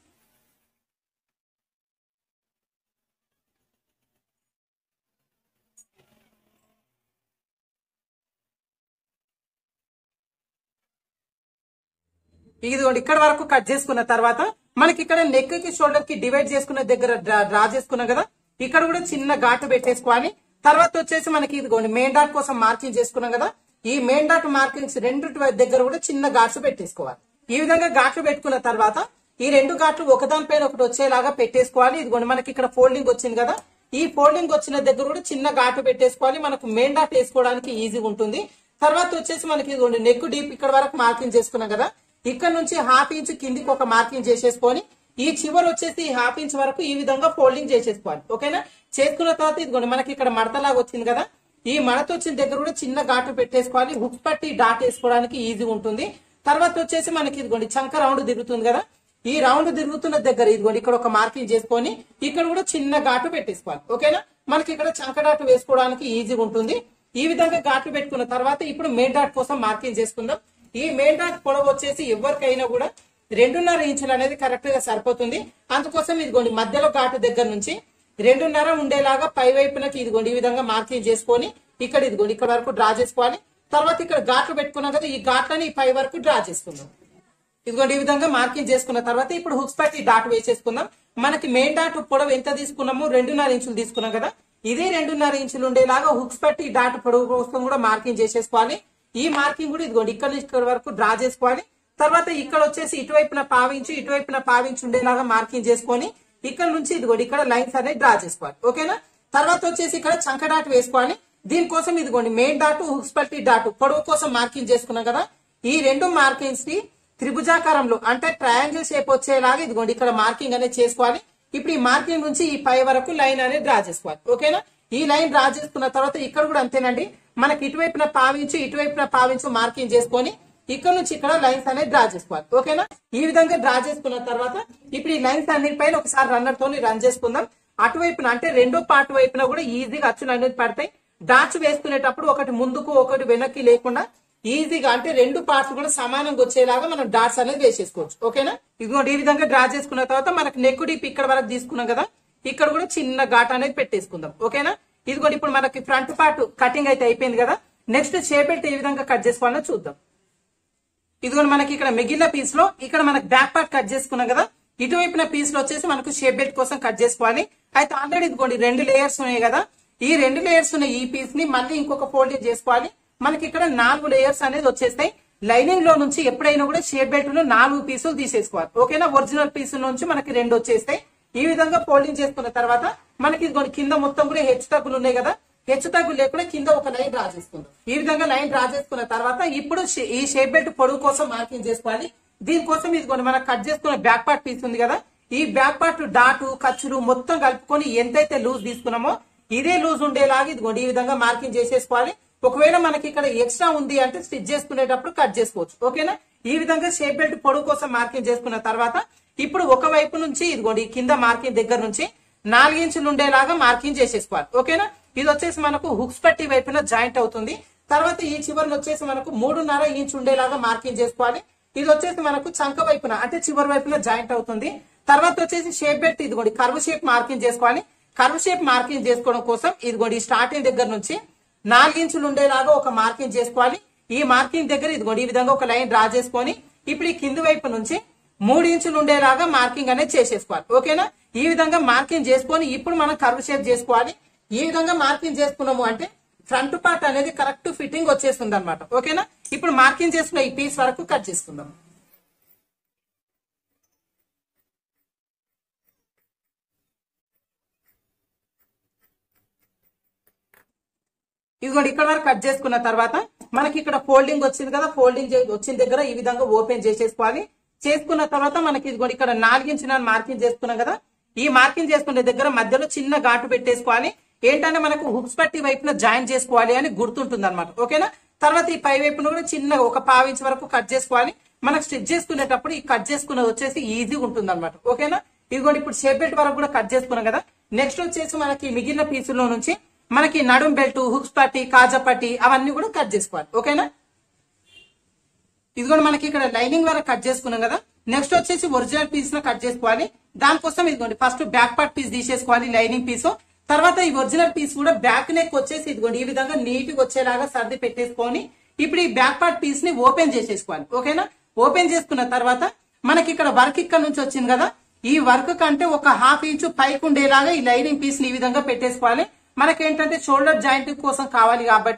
ఇదిగోండి ఇక్కడ వరకు కట్ చేసుకున్న తర్వాత మనకి ఇక్కడ నెక్ కి షోల్డర్ కి డివైడ్ చేసుకున్న దగ్గర డ్రా డ్రా చేసుకున్నాం కదా ఇక్కడ కూడా చిన్న ఘాటు పెట్టేసుకోవాలి తర్వాత వచ్చేసి మనకి ఇదిగోండి మెయిన్ డాట్ కోసం మార్కింగ్ చేసుకున్నాం కదా ఈ మెయిన్ డాట్ మార్కింగ్స్ రెండు దగ్గర కూడా చిన్న ఘాట్స్ పెట్టేసుకోవాలి ఈ విధంగా ఘాట్లు పెట్టుకున్న తర్వాత ఈ రెండు ఘాట్లు ఒకదానిపైన ఒకటి వచ్చేలాగా పెట్టేసుకోవాలి ఇదిగోండి మనకి ఇక్కడ ఫోల్డింగ్ వచ్చింది కదా ఈ ఫోల్డింగ్ వచ్చిన దగ్గర కూడా చిన్న ఘాటు పెట్టేసుకోవాలి మనకు మెయిన్ డాట్ వేసుకోవడానికి ఈజీగా ఉంటుంది తర్వాత వచ్చేసి మనకి ఇదిగోండి నెక్ డీప్ ఇక్కడ వరకు మార్కింగ్ చేసుకున్నాం కదా ఇక్కడ నుంచి హాఫ్ ఇంచ్ కిందికి ఒక మార్కింగ్ చేసేసుకొని ఈ చివరి వచ్చేసి ఈ హాఫ్ ఇంచ్ వరకు ఈ విధంగా ఫోల్డింగ్ చేసేసుకోవాలి ఓకేనా చేసుకున్న తర్వాత ఇదిగోండి మనకి ఇక్కడ మడతలాగా వచ్చింది కదా ఈ మడత వచ్చిన దగ్గర కూడా చిన్న ఘాటు పెట్టేసుకోవాలి హుక్స్ పట్టి డాట్ వేసుకోవడానికి ఈజీ ఉంటుంది తర్వాత వచ్చేసి మనకి ఇదిగోండి చంక రౌండ్ తిరుగుతుంది కదా ఈ రౌండ్ తిరుగుతున్న దగ్గర ఇదిగోండి ఇక్కడ ఒక మార్కింగ్ చేసుకొని ఇక్కడ కూడా చిన్న ఘాటు పెట్టేసుకోవాలి ఓకేనా మనకి ఇక్కడ చంక డాట్ వేసుకోవడానికి ఈజీగా ఉంటుంది ఈ విధంగా ఘాట్లు పెట్టుకున్న తర్వాత ఇప్పుడు మెయిన్ డాట్ కోసం మార్కింగ్ చేసుకుందాం ఈ మెయిన్ డాట్ పొడవు వచ్చేసి ఎవరికైనా కూడా రెండున్నర ఇంచులు అనేది కరెక్ట్ గా సరిపోతుంది అందుకోసం ఇదిగోండి మధ్యలో ఘాటు దగ్గర నుంచి రెండున్నర ఉండేలాగా పై వైపునకి ఇదిగోండి ఈ విధంగా మార్కింగ్ చేసుకొని ఇక్కడ ఇదిగోండి ఇక్కడ వరకు డ్రా చేసుకోవాలి తర్వాత ఇక్కడ ఘాట్లు పెట్టుకున్నాం కదా ఈ ఘాట్లని ఈ పై వరకు డ్రా చేసుకుందాం ఇదిగోండి ఈ విధంగా మార్కింగ్ చేసుకున్న తర్వాత ఇప్పుడు హుక్స్ పట్టి డాట్ వేసేసుకుందాం మనకి మెయిన్ డాట్ పొడవు ఎంత తీసుకున్నామో రెండున్నర ఇంచులు తీసుకున్నాం కదా ఇదే రెండున్నర ఇంచులు ఉండేలాగా హుక్స్ పట్టి డాట్ పొడవు కోసం కూడా మార్కింగ్ చేసేసుకోవాలి ఈ మార్కింగ్ కూడా ఇదిగోండి ఇక్కడ నుంచి ఇక్కడ వరకు డ్రా చేసుకోవాలి తర్వాత ఇక్కడ వచ్చేసి ఇటువైపున పావించు ఇటువైపున పావించి ఉండేలాగా మార్కింగ్ చేసుకొని ఇక్కడ నుంచి ఇదిగోండి ఇక్కడ లైన్స్ అనేది డ్రా చేసుకోవాలి ఓకేనా తర్వాత వచ్చేసి ఇక్కడ చంక డాట్ వేసుకోవాలి దీనికోసం ఇదిగోండి మెయిన్ డాట్ హుక్స్ పట్టి డాట్ పొడవు కోసం మార్కింగ్ చేసుకున్నాం కదా ఈ రెండు మార్కింగ్స్ ని త్రిభుజాకారంలో అంటే ట్రయాంగిల్ షేప్ వచ్చేలాగా ఇదిగోండి ఇక్కడ మార్కింగ్ అనేది చేసుకోవాలి ఇప్పుడు ఈ మార్కింగ్ నుంచి ఈ పై వరకు లైన్ అనేది డ్రా చేసుకోవాలి ఓకేనా ఈ లైన్ డ్రా చేసుకున్న తర్వాత ఇక్కడ కూడా అంతేనండి మనకి ఇటువైపున పావించు ఇటువైపున పావించు మార్కింగ్ చేసుకొని ఇక్కడ నుంచి ఇక్కడ లైన్స్ అనేది డ్రా చేసుకోవాలి ఓకేనా ఈ విధంగా డ్రా చేసుకున్న తర్వాత ఇప్పుడు ఈ లైన్స్ అన్నిటిపైన ఒకసారి రన్నర్ తోని రన్ చేసుకుందాం అటువైపున అంటే రెండో పార్ట్ వైపున కూడా ఈజీగా అచ్చులు అనేది పడతాయి డాట్స్ వేసుకునేటప్పుడు ఒకటి ముందుకు ఒకటి వెనక్కి లేకుండా ఈజీగా అంటే రెండు పార్ట్స్ కూడా సమానంగా వచ్చేలాగా మనం డాట్స్ అనేది వేసేసుకోవచ్చు ఓకేనా ఇదిగోండి ఈ విధంగా డ్రా చేసుకున్న తర్వాత మనకు నెక్ డీప్ ఇక్కడ వరకు తీసుకున్నాం కదా ఇక్కడ కూడా చిన్న ఘాట్ అనేది పెట్టేసుకుందాం ఓకేనా ఇదిగోండి ఇప్పుడు మనకి ఫ్రంట్ పార్ట్ కటింగ్ అయితే అయిపోయింది కదా నెక్స్ట్ చేపెట్టి ఏ విధంగా కట్ చేసుకోవాలో చూద్దాం ఇదిగోండి మనకి ఇక్కడ మిగిలిన పీస్ లో ఇక్కడ మనకి బ్యాక్ పార్ట్ కట్ చేసుకున్నాం కదా ఇటువైపున పీస్ లో వచ్చేసి మనకు షేప్ బెల్ట్ కోసం కట్ చేసుకోవాలి అయితే ఆల్రెడీ ఇదిగోండి రెండు లేయర్స్ ఉన్నాయి కదా ఈ రెండు లేయర్స్ ఉన్న ఈ పీస్ ని మళ్ళీ ఇంకొక ఫోల్డింగ్ చేసుకోవాలి మనకి ఇక్కడ నాలుగు లేయర్స్ అనేది వచ్చేస్తాయి లైనింగ్ లో నుంచి ఎప్పుడైనా కూడా షేప్ బెల్ట్ లో నాలుగు పీసులు తీసేసుకోవాలి ఓకేనా ఒరిజినల్ పీసుల నుంచి మనకి రెండు వచ్చేస్తాయి ఈ విధంగా ఫోల్డింగ్ చేసుకున్న తర్వాత మనకి ఇదిగోండి కింద మొత్తం కూడా హెచ్చు తగ్గులు ఉన్నాయి కదా హెచ్చు తగ్గు లేకుండా కింద ఒక లైన్ డ్రా చేసుకుందాం ఈ విధంగా లైన్ డ్రా చేసుకున్న తర్వాత ఇప్పుడు షే- ఈ షేప్ బెల్ట్ పొడవు కోసం మార్కింగ్ చేసుకోవాలి దీనికోసం ఇదిగోండి మనం కట్ చేసుకున్న బ్యాక్ పార్ట్ పీస్ ఉంది కదా ఈ బ్యాక్ పార్ట్ డాటు ఖర్చులు మొత్తం కలుపుకొని ఎంతైతే లూజ్ తీసుకున్నామో ఇదే లూజ్ ఉండేలాగా ఇదిగోండి ఈ విధంగా మార్కింగ్ చేసేసుకోవాలి ఒకవేళ మనకి ఇక్కడ ఎక్స్ట్రా ఉంది అంటే స్టిచ్ చేసుకునేటప్పుడు కట్ చేసుకోవచ్చు ఓకేనా ఈ విధంగా షేప్ బెల్ట్ పొడవు కోసం మార్కింగ్ చేసుకున్న తర్వాత ఇప్పుడు ఒక వైపు నుంచి ఇదిగోండి ఈ కింద మార్కింగ్ దగ్గర నుంచి నాలుగించులు ఉండేలాగా మార్కింగ్ చేసేసుకోవాలి ఓకేనా ఇది వచ్చేసి మనకు హుక్స్ పట్టి వైపున జాయింట్ అవుతుంది తర్వాత ఈ చివరిని వచ్చేసి మనకు మూడున్నర ఇంచ్ ఉండేలాగా మార్కింగ్ చేసుకోవాలి ఇది వచ్చేసి మనకు చంక వైపున అంటే చివరి వైపున జాయింట్ అవుతుంది తర్వాత వచ్చేసి షేప్ బెల్ట్ ఇదిగోండి కర్వ్ షేప్ మార్కింగ్ చేసుకోవాలి కర్వ్ షేప్ మార్కింగ్ చేసుకోవడం కోసం ఇదిగోండి స్టార్టింగ్ దగ్గర నుంచి నాలుగించులు ఉండేలాగా ఒక మార్కింగ్ చేసుకోవాలి ఈ మార్కింగ్ దగ్గర ఇదిగోండి ఈ విధంగా ఒక లైన్ డ్రా చేసుకొని ఇప్పుడు ఈ కింది వైపు నుంచి మూడు ఇంచులు ఉండేలాగా మార్కింగ్ అనేది చేసేసుకోవాలి ఓకేనా ఈ విధంగా మార్కింగ్ చేసుకొని ఇప్పుడు మనం కర్వ్ షేప్ చేసుకోవాలి ఈ విధంగా మార్కింగ్ చేసుకున్నాము అంటే ఫ్రంట్ పార్ట్ అనేది కరెక్ట్ ఫిట్టింగ్ వచ్చేస్తుంది అనమాట ఓకేనా ఇప్పుడు మార్కింగ్ చేసుకున్న ఈ పీస్ వరకు కట్ చేసుకుందాం ఇదిగోండి ఇక్కడ వరకు కట్ చేసుకున్న తర్వాత మనకి ఇక్కడ ఫోల్డింగ్ వచ్చింది కదా ఫోల్డింగ్ చే- వచ్చిన దగ్గర ఈ విధంగా ఓపెన్ చేసేసుకోవాలి చేసుకున్న తర్వాత మనకి ఇదిగోండి ఇక్కడ నాలుగించిన మార్కింగ్ చేసుకున్నాం కదా ఈ మార్కింగ్ చేసుకునే దగ్గర మధ్యలో చిన్న ఘాటు పెట్టేసుకోవాలి ఏంటంటే మనకు హుక్స్ పట్టి వైపున జాయిన్ చేసుకోవాలి అని గుర్తుంటుంది అనమాట ఓకేనా తర్వాత ఈ పై వైపున కూడా చిన్న ఒక పావించి వరకు కట్ చేసుకోవాలి మనకు స్టిచ్ చేసుకునేటప్పుడు ఈ కట్ చేసుకున్నది వచ్చేసి ఈజీగా ఉంటుంది అనమాట ఓకేనా ఇదిగోండి ఇప్పుడు షేప్ బెల్ట్ వరకు కూడా కట్ చేసుకున్నాం కదా నెక్స్ట్ వచ్చేసి మనకి మిగిలిన పీసుల్లో నుంచి మనకి నడుం బెల్ట్ హుక్స్ పట్టి కాజా పట్టి అవన్నీ కూడా కట్ చేసుకోవాలి ఓకేనా ఇది కూడా మనకి ఇక్కడ లైనింగ్ వరకు కట్ చేసుకున్నాం కదా నెక్స్ట్ వచ్చేసి ఒరిజినల్ పీస్ లో కట్ చేసుకోవాలి దానికోసం ఇదిగోండి ఫస్ట్ బ్యాక్ పార్ట్ పీస్ తీసేసుకోవాలి లైనింగ్ పీస్ తర్వాత ఈ ఒరిజినల్ పీస్ కూడా బ్యాక్ నెక్ వచ్చేసి ఇదిగోండి ఈ విధంగా నీట్ గా వచ్చేలాగా సర్ది పెట్టేసుకొని ఇప్పుడు ఈ బ్యాక్ పార్ట్ పీస్ ని ఓపెన్ చేసేసుకోవాలి ఓకేనా ఓపెన్ చేసుకున్న తర్వాత మనకి ఇక్కడ వర్క్ ఇక్కడ నుంచి వచ్చింది కదా ఈ వర్క్ కంటే ఒక హాఫ్ ఇంచు పైకి ఉండేలాగా ఈ లైనింగ్ పీస్ ని ఈ విధంగా పెట్టేసుకోవాలి మనకేంటంటే షోల్డర్ జాయింట్ కోసం కావాలి కాబట్టి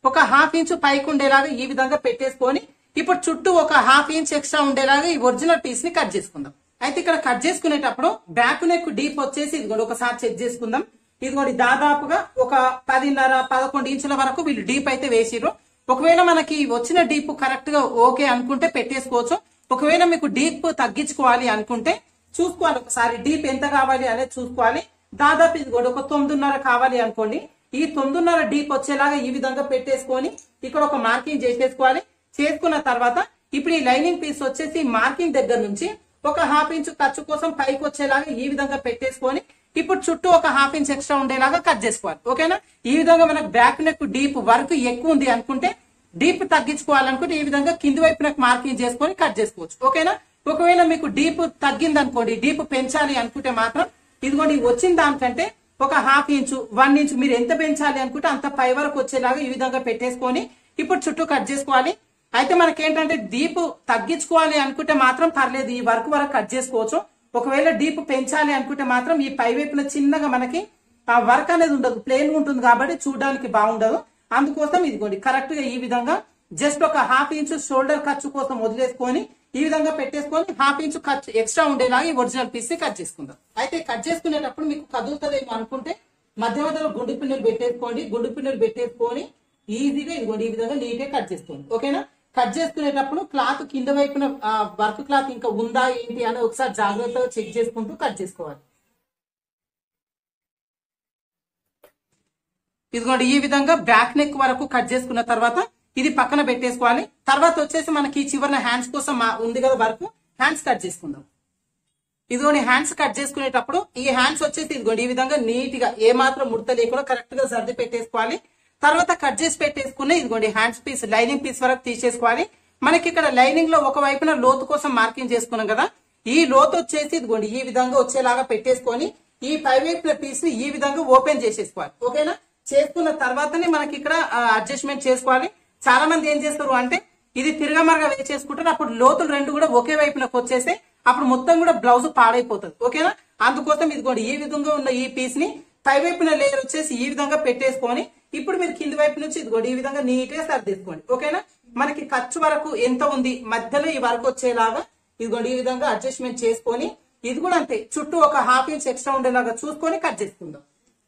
ఒక హాఫ్ ఇంచ్ పైకి ఉండేలాగా ఈ విధంగా పెట్టేసుకొని ఇప్పుడు చుట్టూ ఒక హాఫ్ ఇంచ్ ఎక్స్ట్రా ఉండేలాగా ఈ ఒరిజినల్ పీస్ ని కట్ చేసుకుందాం అయితే ఇక్కడ కట్ చేసుకునేటప్పుడు బ్యాక్ నెక్ డీప్ వచ్చేసి ఇదిగోండి ఒకసారి చెక్ చేసుకుందాం ఇదిగోండి దాదాపుగా ఒక పదిన్నర పదకొండు ఇంచుల వరకు వీళ్ళు డీప్ అయితే వేసిర్రు ఒకవేళ మనకి వచ్చిన డీప్ కరెక్ట్ గా ఓకే అనుకుంటే పెట్టేసుకోవచ్చు ఒకవేళ మీకు డీప్ తగ్గించుకోవాలి అనుకుంటే చూసుకోవాలి ఒకసారి డీప్ ఎంత కావాలి అనేది చూసుకోవాలి దాదాపు ఇది కూడా ఒక తొమ్మిదిన్నర కావాలి అనుకోండి ఈ తొమ్మిదిన్నర డీప్ వచ్చేలాగా ఈ విధంగా పెట్టేసుకొని ఇక్కడ ఒక మార్కింగ్ చేసేసుకోవాలి చేసుకున్న తర్వాత ఇప్పుడు ఈ లైనింగ్ పీస్ వచ్చేసి మార్కింగ్ దగ్గర నుంచి ఒక హాఫ్ ఇంచ్ ఖర్చు కోసం పైకి వచ్చేలాగా ఈ విధంగా పెట్టేసుకొని ఇప్పుడు చుట్టూ ఒక హాఫ్ ఇంచ్ ఎక్స్ట్రా ఉండేలాగా కట్ చేసుకోవాలి ఓకేనా ఈ విధంగా మనకు బ్యాక్ నెక్ డీప్ వర్క్ ఎక్కువ ఉంది అనుకుంటే డీప్ తగ్గించుకోవాలనుకుంటే ఈ విధంగా కింది వైపు నాకు మార్కింగ్ చేసుకొని కట్ చేసుకోవచ్చు ఓకేనా ఒకవేళ మీకు డీప్ తగ్గింది అనుకోండి డీప్ పెంచాలి అనుకుంటే మాత్రం ఇదిగోండి వచ్చిన దానికంటే ఒక హాఫ్ ఇంచు వన్ ఇంచ్ మీరు ఎంత పెంచాలి అనుకుంటే అంత పై వరకు వచ్చేలాగా ఈ విధంగా పెట్టేసుకొని ఇప్పుడు చుట్టూ కట్ చేసుకోవాలి అయితే మనకేంటంటే డీప్ తగ్గించుకోవాలి అనుకుంటే మాత్రం పర్లేదు ఈ వర్క్ వరకు కట్ చేసుకోవచ్చు ఒకవేళ డీప్ పెంచాలి అనుకుంటే మాత్రం ఈ పై వైపున చిన్నగా మనకి ఆ వర్క్ అనేది ఉండదు ప్లేన్ ఉంటుంది కాబట్టి చూడడానికి బాగుండదు అందుకోసం ఇదిగోండి కరెక్ట్ గా ఈ విధంగా జస్ట్ ఒక హాఫ్ ఇంచ్ షోల్డర్ ఖర్చు కోసం వదిలేసుకొని ఈ విధంగా పెట్టేసుకొని హాఫ్ ఇంచ్ ఖర్చు ఎక్స్ట్రా ఉండేలాగా ఈ ఒరిజినల్ పీస్ ని కట్ చేసుకుందాం అయితే కట్ చేసుకునేటప్పుడు మీకు కదులుతుందేమో అనుకుంటే మధ్య మధ్యలో గుండు పిన్నులు పెట్టేసుకోండి గుండు పిన్నులు పెట్టేసుకొని ఈజీగా ఇదిగోండి ఈ విధంగా నీట్ గా కట్ చేసుకోండి ఓకేనా కట్ చేసుకునేటప్పుడు క్లాత్ కింద వైపున వర్క్ క్లాత్ ఇంకా ఉందా ఏంటి అని ఒకసారి జాగ్రత్తగా చెక్ చేసుకుంటూ కట్ చేసుకోవాలి ఇదిగోండి ఈ విధంగా బ్యాక్ నెక్ వరకు కట్ చేసుకున్న తర్వాత ఇది పక్కన పెట్టేసుకోవాలి తర్వాత వచ్చేసి మనకి ఈ చివరిన హ్యాండ్స్ కోసం మా- ఉంది కదా వరకు హ్యాండ్స్ కట్ చేసుకుందాం ఇదిగోండి హ్యాండ్స్ కట్ చేసుకునేటప్పుడు ఈ హ్యాండ్స్ వచ్చేసి ఇదిగోండి ఈ విధంగా నీట్ గా ఏ మాత్రం ముడత లేకుండా కరెక్ట్ గా సర్ది పెట్టేసుకోవాలి తర్వాత కట్ చేసి పెట్టేసుకుని ఇదిగోండి హ్యాండ్స్ పీస్ లైనింగ్ పీస్ వరకు తీసేసుకోవాలి మనకి ఇక్కడ లైనింగ్ లో ఒక వైపున లోతు కోసం మార్కింగ్ చేసుకున్నాం కదా ఈ లోతు వచ్చేసి ఇదిగోండి ఈ విధంగా వచ్చేలాగా పెట్టేసుకొని ఈ పై వైపున పీస్ ని ఈ విధంగా ఓపెన్ చేసేసుకోవాలి ఓకేనా చేసుకున్న తర్వాతనే మనకి ఇక్కడ అడ్జస్ట్మెంట్ చేసుకోవాలి చాలా మంది ఏం చేస్తారు అంటే ఇది తిరగమరగా వేసేసుకుంటారు అప్పుడు లోతులు రెండు కూడా ఒకే వైపునకు వచ్చేసి అప్పుడు మొత్తం కూడా బ్లౌజ్ పాడైపోతుంది ఓకేనా అందుకోసం ఇదిగోండి ఈ విధంగా ఉన్న ఈ పీస్ ని పై వైపున లేయర్ వచ్చేసి ఈ విధంగా పెట్టేసుకొని ఇప్పుడు మీరు కింది వైపు నుంచి ఇదిగోండి ఈ విధంగా నీట్ గా సర్దేసుకోండి ఓకేనా మనకి ఖర్చు వరకు ఎంత ఉంది మధ్యలో ఈ వరకు వచ్చేలాగా ఇదిగోండి ఈ విధంగా అడ్జస్ట్మెంట్ చేసుకొని ఇది కూడా అంతే చుట్టూ ఒక హాఫ్ ఇంచ్ ఎక్స్ట్రా ఉండేలాగా చూసుకొని కట్ చేసుకుందాం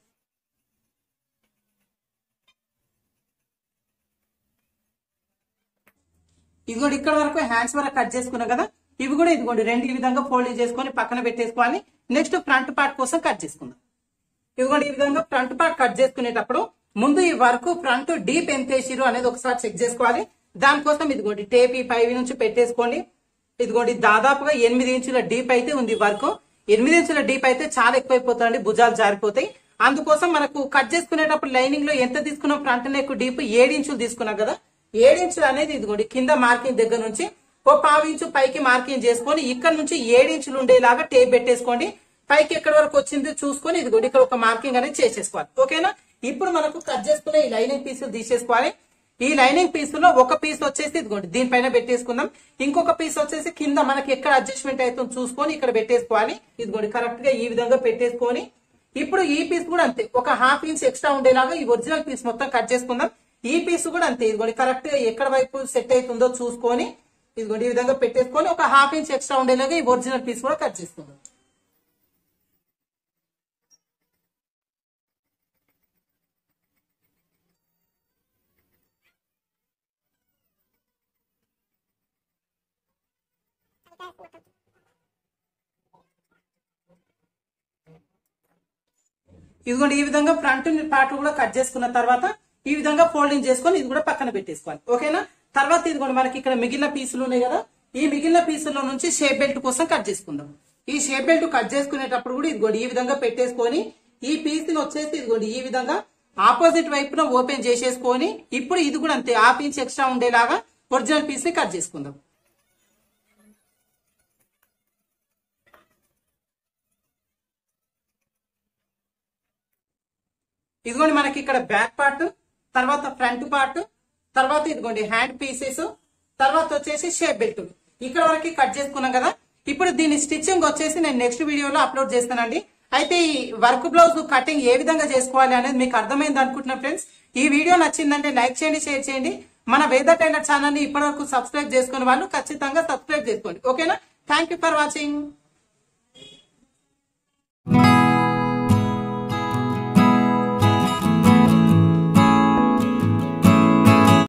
ఇదిగోండి ఇక్కడ వరకు హ్యాండ్స్ వరకు కట్ చేసుకున్నాం కదా ఇవి కూడా ఇదిగోండి రెండు ఈ విధంగా ఫోల్డ్ చేసుకొని పక్కన పెట్టేసుకోవాలి నెక్స్ట్ ఫ్రంట్ పార్ట్ కోసం కట్ చేసుకుందాం ఇదిగోండి ఈ విధంగా ఫ్రంట్ పార్ట్ కట్ చేసుకునేటప్పుడు ముందు ఈ వర్క్ ఫ్రంట్ డీప్ ఎంత వేసిరు అనేది ఒకసారి చెక్ చేసుకోవాలి దానికోసం ఇదిగోండి టేప్ ఈ పై నుంచి పెట్టేసుకోండి ఇదిగోండి దాదాపుగా ఎనిమిది ఇంచుల డీప్ అయితే ఉంది వర్క్ ఎనిమిది ఇంచుల డీప్ అయితే చాలా ఎక్కువైపోతుంది భుజాలు జారిపోతాయి అందుకోసం మనకు కట్ చేసుకునేటప్పుడు లైనింగ్ లో ఎంత తీసుకున్నాం ఫ్రంట్ నెక్ డీప్ ఏడు ఇంచులు తీసుకున్నాం కదా ఏడు ఇంచులు అనేది ఇదిగోండి కింద మార్కింగ్ దగ్గర నుంచి ఓ పావు ఇంచు పైకి మార్కింగ్ చేసుకొని ఇక్కడ నుంచి ఏడు ఇంచులు ఉండేలాగా టేప్ పెట్టేసుకోండి పైకి ఎక్కడి వరకు వచ్చింది చూసుకొని ఇదిగోండి ఇక్కడ ఒక మార్కింగ్ అనేది చేసేసుకోవాలి ఓకేనా ఇప్పుడు మనకు కట్ చేసుకునే ఈ లైనింగ్ పీసులు తీసేసుకోవాలి ఈ లైనింగ్ పీస్ లో ఒక పీస్ వచ్చేసి ఇదిగోండి దీనిపైన పెట్టేసుకుందాం ఇంకొక పీస్ వచ్చేసి కింద మనకి ఎక్కడ అడ్జస్ట్మెంట్ అవుతుందో చూసుకొని ఇక్కడ పెట్టేసుకోవాలి ఇదిగోండి కరెక్ట్ గా ఈ విధంగా పెట్టేసుకొని ఇప్పుడు ఈ పీస్ కూడా అంతే ఒక హాఫ్ ఇంచ్ ఎక్స్ట్రా ఉండేలాగా ఈ ఒరిజినల్ పీస్ మొత్తం కట్ చేసుకుందాం ఈ పీస్ కూడా అంతే ఇదిగోండి కరెక్ట్ గా ఎక్కడ వైపు సెట్ అవుతుందో చూసుకొని ఇదిగోండి ఈ విధంగా పెట్టేసుకొని ఒక హాఫ్ ఇంచ్ ఎక్స్ట్రా ఉండేలాగా ఈ ఒరిజినల్ పీస్ కూడా కట్ చేసుకుందాం ఇదిగోండి ఈ విధంగా ఫ్రంట్ పార్ట్ కూడా కట్ చేసుకున్న తర్వాత ఈ విధంగా ఫోల్డింగ్ చేసుకొని ఇది కూడా పక్కన పెట్టేసుకోవాలి ఓకేనా తర్వాత ఇదిగోండి మనకి ఇక్కడ మిగిలిన పీసులు ఉన్నాయి కదా ఈ మిగిలిన పీసుల్లో నుంచి షేప్ బెల్ట్ కోసం కట్ చేసుకుందాం ఈ షేప్ బెల్ట్ కట్ చేసుకునేటప్పుడు కూడా ఇదిగోండి ఈ విధంగా పెట్టేసుకొని ఈ పీస్ ని వచ్చేసి ఇదిగోండి ఈ విధంగా ఆపోజిట్ వైపున ఓపెన్ చేసేసుకొని ఇప్పుడు ఇది కూడా అంతే హాఫ్ ఇంచ్ ఎక్స్ట్రా ఉండేలాగా ఒరిజినల్ పీస్ ని కట్ చేసుకుందాం ఇదిగోండి మనకి ఇక్కడ బ్యాక్ పార్ట్ తర్వాత ఫ్రంట్ పార్ట్ తర్వాత ఇదిగోండి హ్యాండ్ పీసెస్ తర్వాత వచ్చేసి షేప్ బెల్ట్ ఇక్కడ వరకు కట్ చేసుకున్నాం కదా ఇప్పుడు దీని స్టిచ్చింగ్ వచ్చేసి నేను నెక్స్ట్ వీడియోలో అప్లోడ్ చేస్తానండి అయితే ఈ వర్క్ బ్లౌజ్ కటింగ్ ఏ విధంగా చేసుకోవాలి అనేది మీకు అర్థమైంది అనుకుంటున్నా ఫ్రెండ్స్ ఈ వీడియో నచ్చిందంటే లైక్ చేయండి షేర్ చేయండి మన వేద టైలర్ ఛానల్ ని ఇప్పటివరకు సబ్స్క్రైబ్ చేసుకున్న వాళ్ళు ఖచ్చితంగా సబ్స్క్రైబ్ చేసుకోండి ఓకేనా థ్యాంక్ యూ ఫర్ వాచింగ్